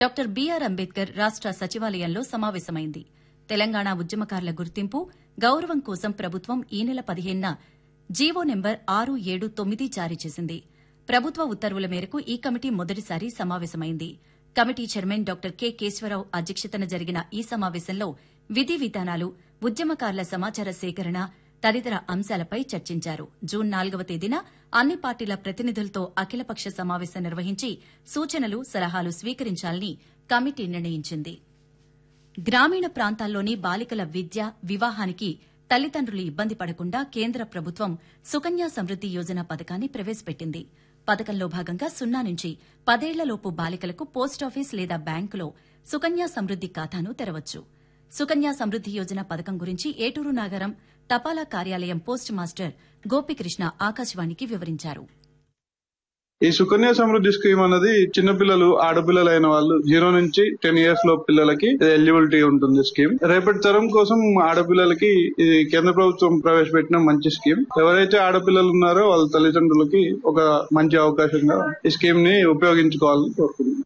doctor BR Ambedkar రాష్ట సచివాలయంలో సమావేశమైంది తెలంగాణ ఉద్యమకారుల గుర్తింపు గౌరవం కోసం ప్రభుత్వం ఈ నెల పదిహేనున జీవో నెంబర్ ఆరు ఏడు తొమ్మిది జారీ చేసింది ప్రభుత్వ ఉత్తర్వుల మేరకు ఈ కమిటీ మొదటిసారి సమావేశమైంది committee chairman doctor K Keshava Rao అధ్యక్షతన జరిగిన ఈ సమావేశంలో విధి విధానాలు ఉద్యమకారుల సమాచార సేకరణ తదితర అంశాలపై చర్చించారు జూన్ నాలుగవ తేదీన అన్ని పార్టీల ప్రతినిధులతో అఖిలపక్ష సమావేశం నిర్వహించి సూచనలు సలహాలు స్వీకరించాలని కమిటీ నిర్ణయించింది గ్రామీణ ప్రాంతాల్లోని బాలికల విద్య వివాహానికి తల్లిదండ్రులు ఇబ్బంది పడకుండా కేంద్ర ప్రభుత్వం సుకన్య సమృద్ది యోజన పథకాన్ని ప్రవేశపెట్టింది పథకంలో భాగంగా సున్నా నుంచి పదేళ్లలోపు బాలికలకు పోస్టాఫీస్ లేదా బ్యాంకులో సుకన్య సమృద్ది ఖాతాను తెరవచ్చు సుకన్య సమృద్ది యోజన పథకం గురించి ఏటూరు నాగరం తపాలా కార్యాలయం పోస్ట్ మాస్టర్ గోపికృష్ణ ఆకాశవాణికి వివరించారు ఈ సుకన్య సమృద్ధి స్కీమ్ అన్నది చిన్నపిల్లలు ఆడపిల్లలు అయిన వాళ్ళు జీరో నుంచి టెన్ ఇయర్స్ లో పిల్లలకి ఎలిజిబిలిటీ ఉంటుంది స్కీమ్ రేపటి తరం కోసం ఆడపిల్లలకి ఇది కేంద్ర ప్రభుత్వం ప్రవేశపెట్టిన మంచి స్కీమ్ ఎవరైతే ఆడపిల్లలు ఉన్నారో వాళ్ళ తల్లిదండ్రులకి ఒక మంచి అవకాశంగా ఈ స్కీమ్ ని ఉపయోగించుకోవాలని కోరుకుంటున్నాను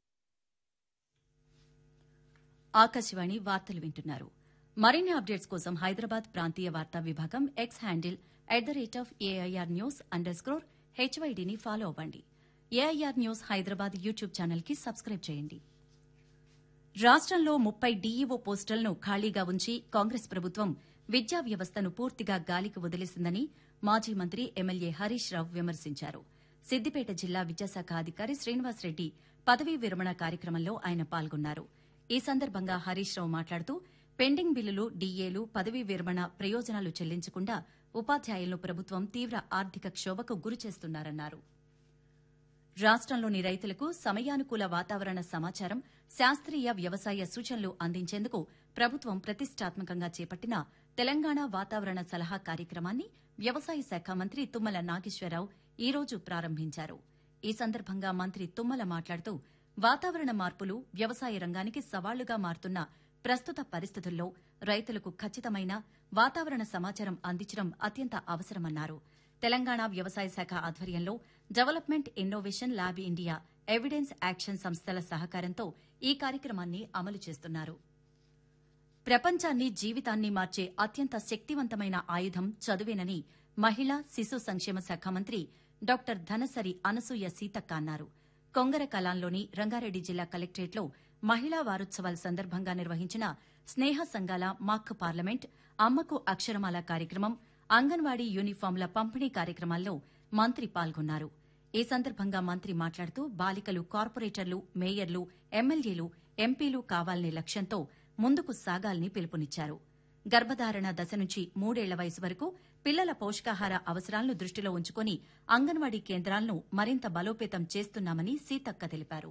ఆకాశవాణి వార్తలు వింటున్నారు మరిన్ని అప్డేట్స్ కోసం హైదరాబాద్ ప్రాంతీయ వార్తా విభాగం X handle at the rate of AIR news under score హెచ్వైడీని ఫాలో అవ్వండి AIR news Hyderabad YouTube channel కి సబ్స్క్రైబ్ చేయండి రాష్టంలో ముప్పై డీఈఓ పోస్టులను ఖాళీగా ఉంచి కాంగ్రెస్ ప్రభుత్వం విద్యా వ్యవస్థను పూర్తిగా గాలికి వదిలేసిందని మాజీ మంత్రి ఎమ్మెల్యే హరీష్ రావు విమర్శించారు సిద్దిపేట జిల్లా విద్యాశాఖ అధికారి శ్రీనివాసరెడ్డి పదవీ విరమణ కార్యక్రమంలో ఆయన పాల్గొన్నారు ఈ సందర్భంగా హరీష్ రావు మాట్లాడుతూ పెండింగ్ బిల్లులు డీఏలు పదవీ విరమణ ప్రయోజనాలు చెల్లించకుండా ఉపాధ్యాయులను ప్రభుత్వం తీవ్ర ఆర్థిక క్షోభకు గురిచేస్తున్నారన్నారు రాష్టంలోని రైతులకు సమయానుకూల వాతావరణ సమాచారం శాస్త్రీయ వ్యవసాయ సూచనలు అందించేందుకు ప్రభుత్వం ప్రతిష్టాత్మకంగా చేపట్టిన తెలంగాణ వాతావరణ సలహా కార్యక్రమాన్ని వ్యవసాయ శాఖ మంత్రి తుమ్మల నాగేశ్వరరావు ఈ రోజు ప్రారంభించారు ఈ సందర్భంగా మంత్రి తుమ్మల మాట్లాడుతూ వాతావరణ మార్పులు వ్యవసాయ రంగానికి సవాళ్లుగా మారుతున్న ప్రస్తుత పరిస్థితుల్లో రైతులకు ఖచ్చితమైన వాతావరణ సమాచారం అందించడం అత్యంత అవసరమన్నారు తెలంగాణ వ్యవసాయ శాఖ ఆధ్వర్యంలో development innovation lab India evidence action సంస్థల సహకారంతో ఈ కార్యక్రమాన్ని అమలు చేస్తున్నారు ప్రపంచాన్ని జీవితాన్ని మార్చే అత్యంత శక్తివంతమైన ఆయుధం చదువేనని మహిళా శిశు సంక్షేమ శాఖ మంత్రి డాక్టర్ ధనసరి అనసూయ సీతక్క అన్నారు కొంగర కలాంలోని రంగారెడ్డి జిల్లా కలెక్టరేట్లో మహిళా వారోత్సవాల సందర్భంగా నిర్వహించిన స్నేహ సంఘాల మాక్ పార్లమెంట్ అమ్మకు అక్షరమాల కార్యక్రమం అంగన్వాడీ యూనిఫాంల పంపిణీ కార్యక్రమాల్లో మంత్రి పాల్గొన్నారు ఈ సందర్భంగా మంత్రి మాట్లాడుతూ బాలికలు కార్పొరేటర్లు మేయర్లు ఎమ్మెల్యేలు ఎంపీలు కావాలనే లక్ష్యంతో ముందుకు సాగాలని పిలుపునిచ్చారు గర్భధారణ దశ నుంచి మూడేళ్ల వయసు వరకు పిల్లల పోషకాహార అవసరాలను దృష్టిలో ఉంచుకుని అంగన్వాడీ కేంద్రాలను మరింత బలోపేతం చేస్తున్నామని సీతక్క తెలిపారు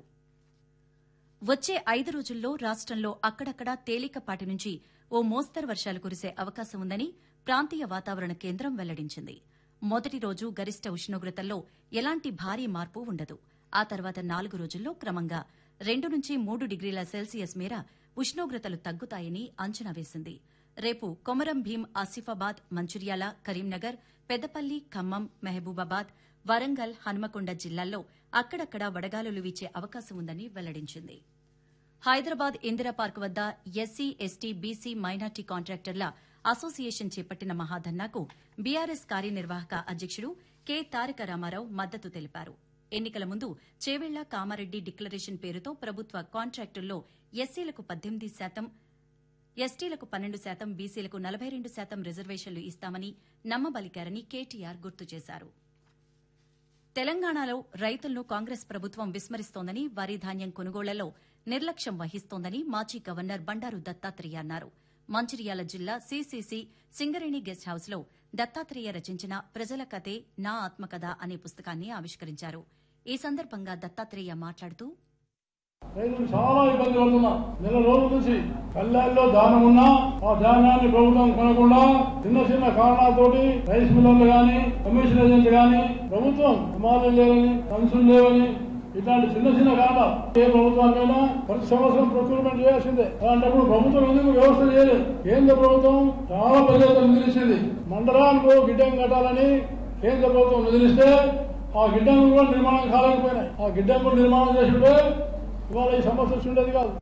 వచ్చే ఐదు రోజుల్లో రాష్టంలో అక్కడక్కడా తేలికపాటి నుంచి ఓ మోస్తరు వర్షాలు కురిసే అవకాశం ఉందని ప్రాంతీయ వాతావరణ కేంద్రం వెల్లడించింది మొదటి రోజు గరిష్ట ఉష్ణోగ్రతల్లో ఎలాంటి భారీ మార్పు ఉండదు ఆ తర్వాత నాలుగు రోజుల్లో క్రమంగా రెండు నుంచి మూడు డిగ్రీల సెల్సియస్ మేర ఉష్ణోగ్రతలు తగ్గుతాయని అంచనా వేసింది రేపు కొమరం భీం ఆసిఫాబాద్ మంచిర్యాల కరీంనగర్ పెద్దపల్లి ఖమ్మం మహబూబాబాద్ వరంగల్ హన్మకొండ జిల్లాల్లో అక్కడక్కడా వడగాలులు వీచే అవకాశం ఉందని వెల్లడించింది హైదరాబాద్ ఇందిరా పార్క్ వద్ద ఎస్సీ ఎస్టీ బీసీ మైనార్టీ కాంట్రాక్టర్ల అసోసియేషన్ చేపట్టిన మహాధర్నాకు బీఆర్ఎస్ కార్యనిర్వాహక అధ్యకుడు కె తారక రామారావు మద్దతు తెలిపారు ఎన్నికల ముందు చేవెళ్ల కామారెడ్డి డిక్లరేషన్ పేరుతో ప్రభుత్వ కాంట్రాక్టుల్లో ఎస్సీలకు పద్దెనిమిది శాతం ఎస్టీలకు పన్నెండు శాతం బీసీలకు నలభై రెండు శాతం రిజర్వేషన్లు ఇస్తామని నమ్మబలికారని కేటీఆర్ గుర్తు చేశారు తెలంగాణలో రైతులను కాంగ్రెస్ ప్రభుత్వం విస్మరిస్తోందని వరి ధాన్యం కొనుగోళ్లలో నిర్లక్ష్యం వహిస్తోందని మాజీ గవర్నర్ బండారు దత్తాత్రేయ అన్నారు మంచిర్యాల జిల్లా సీసీసీ సింగరేణి గెస్ట్ హౌస్లో దత్తాత్రేయ రచించిన ప్రజల కథే నా ఆత్మకథ అనే పుస్తకాన్ని ఆవిష్కరించారు ఈ సందర్భంగా దత్తాత్రేయ మాట్లాడుతూ రైతులు చాలా ఇబ్బంది పడుతున్నా నెల రోజుల నుంచి కళ్ళాల్లో దానం ఉన్నా ఆ ధాన్యాన్ని ప్రభుత్వం కొనకుండా చిన్న చిన్న కారణాలతోటి రైస్ మిల్లర్లు గాని కమిషన్ ఏజెంట్లు గాని ప్రభుత్వం హిమాలయం లేవని కన్సులు లేవని ఇట్లాంటి చిన్న చిన్న కారణాలు ఏ ప్రభుత్వానికైనా ప్రతి సంవత్సరం ప్రొక్యూర్మెంట్ చేయాల్సిందే అలాంటప్పుడు ప్రభుత్వం ఎందుకు వ్యవస్థ చేయలేదు కేంద్ర ప్రభుత్వం చాలా పెద్ద ఎత్తున నిధులిచ్చింది మండలానికి గిడ్డం కట్టాలని కేంద్ర ప్రభుత్వం నిధులిస్తే ఆ గిడ్డంగులు కూడా నిర్మాణం కాలేకపోయినాయి ఆ గిడ్డంగులు నిర్మాణం చేసి ఉంటే ఇవాళ ఈ సమస్య వచ్చి ఉండేది కాదు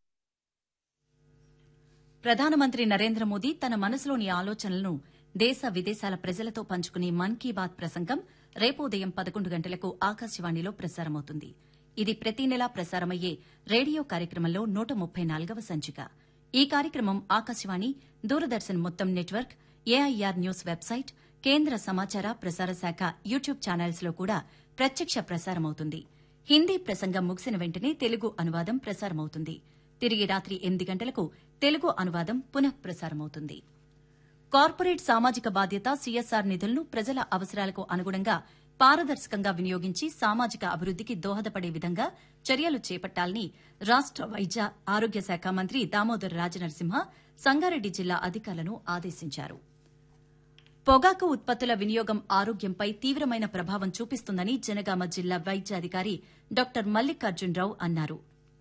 ప్రధానమంత్రి నరేంద్ర మోదీ తన మనసులోని ఆలోచనలను దేశ విదేశాల ప్రజలతో పంచుకునే మన్ కీ బాత్ ప్రసంగం రేపు ఉదయం పదకొండు గంటలకు ఆకాశవాణిలో ప్రసారమవుతుంది ఇది ప్రతి నెలా ప్రసారమయ్యే రేడియో కార్యక్రమంలో నూట ముప్పై నాలుగవ సంచిక ఈ కార్యక్రమం ఆకాశవాణి దూరదర్శన్ మొత్తం నెట్వర్క్ ఏఐఆర్ న్యూస్ వెబ్సైట్ కేంద్ర సమాచార ప్రసార శాఖ యూట్యూబ్ ఛానల్స్ లో కూడా ప్రత్యక్ష ప్రసారమవుతుంది హిందీ ప్రసంగం ముగిసిన వెంటనే తెలుగు అనువాదం ప్రసారమవుతుంది తిరిగి రాత్రి ఎనిమిది గంటలకు తెలుగు అనువాదం పునః ప్రసారమవుతుంది కార్పొరేట్ సామాజిక బాధ్యత సీఎస్ఆర్ నిధులను ప్రజల అవసరాలకు అనుగుణంగా పారదర్శకంగా వినియోగించి సామాజిక అభివృద్దికి దోహదపడే విధంగా చర్యలు చేపట్టాలని రాష్ట వైద్య ఆరోగ్య శాఖ మంత్రి దామోదర్ రాజనరసింహ సంగారెడ్డి జిల్లా అధికారులను ఆదేశించారు పొగాకు ఉత్పత్తుల వినియోగం ఆరోగ్యంపై తీవ్రమైన ప్రభావం చూపిస్తుందని జనగామ జిల్లా వైద్య అధికారి డాక్టర్ మల్లికార్జునరావు అన్నారు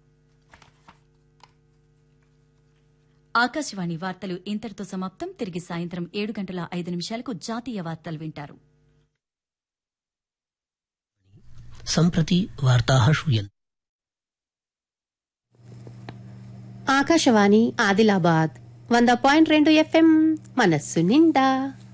ఆకాశవాణి వార్తలు ఇంతటితో సమాప్తం తిరిగి సాయంత్రం ఏడు గంటల ఐదు నిమిషాలకు జాతీయ వార్తలు వింటారు सम्प्रति वार्ताः श्रूयन्ते ఆకాశవాణి ఆదిలాబాద్ వంద పాయింట్ రెండు ఎఫ్ఎం మనస్సు నిండా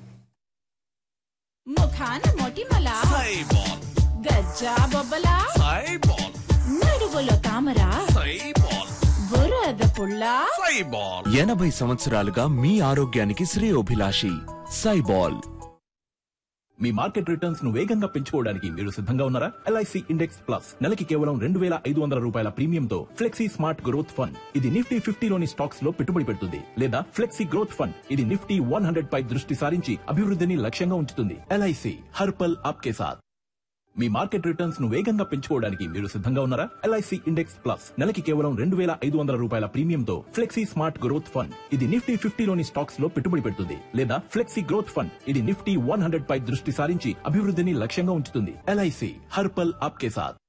ముఖాన మొటిమల సైబాల్ గజ్జా బొబ్బల సైబాల్ నడువులో తామర సైబాల్ బురద పుల్ల సైబాల్ ఎనభై సంవత్సరాలుగా మీ ఆరోగ్యానికి శ్రేయోభిలాషి సైబాల్ మీ మార్కెట్ రిటర్న్స్ ను వేగంగా పెంచుకోవడానికి మీరు సిద్ధంగా ఉన్నారా ఎల్ఐసి ఇండెక్స్ ప్లస్ నెలకి కేవలం రెండు వేల ఐదు వందల రూపాయల ప్రీమియంతో ఫ్లెక్సీ స్మార్ట్ గ్రోత్ ఫండ్ ఇది నిఫ్టీ ఫిఫ్టీలోని స్టాక్స్ లో పెట్టుబడి పెడుతుంది లేదా ఫ్లెక్సీ గ్రోత్ ఫండ్ ఇది నిఫ్టీ వన్ హండ్రెడ్ పై దృష్టి సారించి అభివృద్ధిని లక్ష్యంగా ఉంచుతుంది ఎల్ఐసి హర్పల్ ఆప్కే సాథ్ మీ మార్కెట్ రిటర్న్స్ ను వేగంగా పెంచుకోవడానికి మీరు సిద్ధంగా ఉన్నారా ఎల్ఐసి ఇండెక్స్ ప్లస్ నెలకి కేవలం రెండు వేల ఐదు వందల రూపాయల ప్రీమియంతో ఫ్లెక్సీ స్మార్ట్ గ్రోత్ ఫండ్ ఇది నిఫ్టీ ఫిఫ్టీలోని స్టాక్స్ లో పెట్టుబడి పెడుతుంది లేదా ఫ్లెక్సీ గ్రోత్ ఫండ్ ఇది నిఫ్టీ వన్ హండ్రెడ్ పై దృష్టి సారించి అభివృద్ధిని లక్ష్యంగా ఉంచుతుంది ఎల్ఐసి హర్పల్ ఆప్కే సాథ్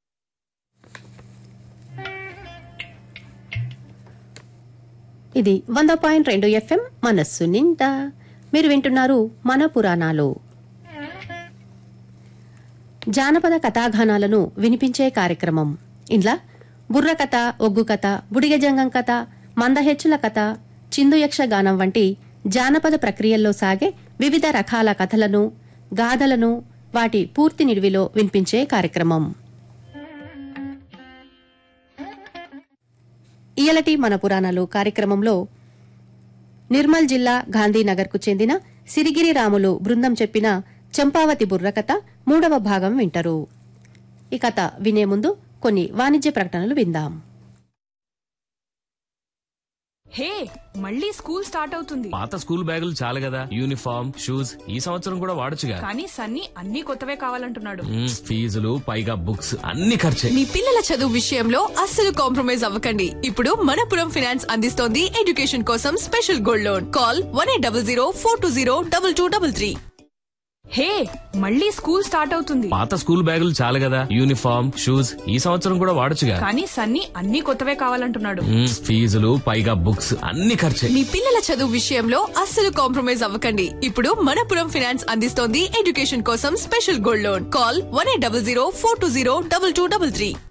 ఇది వంద పాయింట్ రెండు ఎఫ్ఎం మనస్సు నిండా మీరు వింటున్నారు మన పురాణాలు జానపద కథాగానాలను వినిపించే కార్యక్రమం ఇండ్లా బుర్ర కథ ఒగ్గు కథ బుడిగజంగం కథ మందహెచ్చుల కథ చిందు యక్షగానం వంటి జానపద ప్రక్రియల్లో సాగే వివిధ రకాల కథలను గాథలను వాటి పూర్తి నిడివిలో వినిపించే కార్యక్రమం ఇయలటి మన పురాణాలు కార్యక్రమంలో నిర్మల్ జిల్లా గాంధీనగర్కు చెందిన సిరిగిరి రాములు బృందం చెప్పిన చంపావతి బుర్రకథ మూడవ భాగం వింటారు ఈ కథ వినే ముందు కొన్ని వాణిజ్య ప్రకటనలు విందాం హే మళ్ళీ స్కూల్ స్టార్ట్ అవుతుంది పాత స్కూల్ బ్యాగులు చాలు కదా యూనిఫామ్ షూస్ ఈ సంవత్సరం కూడా వాడొచ్చుగా కానీ సన్నీ అన్ని కొత్తవే కావాలంటున్నాడు మ్మ్, ఫీజులు పైగా బుక్స్ అన్ని ఖర్చే మీ పిల్లల చదువు విషయంలో అస్సలు కాంప్రమైజ్ అవ్వకండి ఇప్పుడు మనపురం ఫైనాన్స్ అందిస్తోంది ఎడ్యుకేషన్ కోసం special gold loan call one eight double zero four two zero double two double three hey మళ్ళీ స్కూల్ స్టార్ట్ అవుతుంది పాత స్కూల్ బ్యాగులు చాలు కదా యూనిఫామ్ షూస్ ఈ సంవత్సరం కూడా వాడొచ్చుగా కానీ సన్నీ అన్ని కొత్తవే కావాలంటున్నాడు మ్మ్, ఫీజులు పైగా బుక్స్ అన్ని ఖర్చే మీ పిల్లల చదువు విషయంలో అస్సలు కాంప్రమైజ్ అవ్వకండి ఇప్పుడు మనపురం ఫైనాన్స్ అందిస్తోంది ఎడ్యుకేషన్ కోసం special gold loan call one eight double zero four two zero double two double three